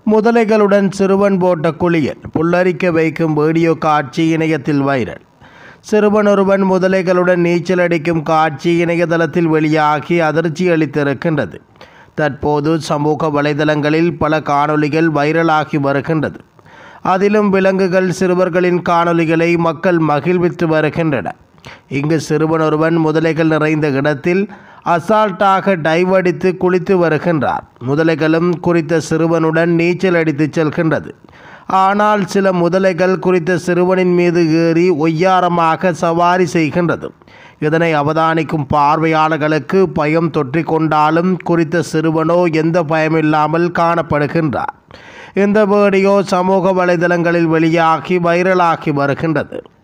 முதலைகளுடன் சிறுவன் போட்ட குளியல் புல்லரிக்க வைக்கும் வீடியோ காட்சி இணையத்தில் வைரல் சிறுவன் ஒருவன் முதலைகளுடன் நீச்சல் அடிக்கும் காட்சி இணையதளத்தில் வெளியாகி அதிர்ச்சி அளித்திருக்கின்றது தற்போது சமூக வலைதளங்களில் பல காணொளிகள் வைரலாகி வருகின்றது அதிலும் விலங்குகள் சிறுவர்களின் காணொளிகளை மக்கள் மகிழ்வித்து வருகின்றனர் இங்கு சிறுவன் ஒருவன் முதலைகள் நிறைந்த இடத்தில் அசால்ட்டாக டைவ் அடித்து குளித்து வருகின்றார் முதலைகளும் குறித்த சிறுவனுடன் நீச்சல் அடித்து செல்கின்றது ஆனால் சில முதலைகள் குறித்த சிறுவனின் மீது ஏறி ஒய்யாரமாக சவாரி செய்கின்றது இதனை அவதானிக்கும் பார்வையாளர்களுக்கு பயம் தொற்றிக் கொண்டாலும் குறித்த சிறுவனோ எந்த பயமில்லாமல் காணப்படுகின்றார் இந்த வீடியோ சமூக வலைதளங்களில் வெளியாகி வைரலாகி வருகின்றது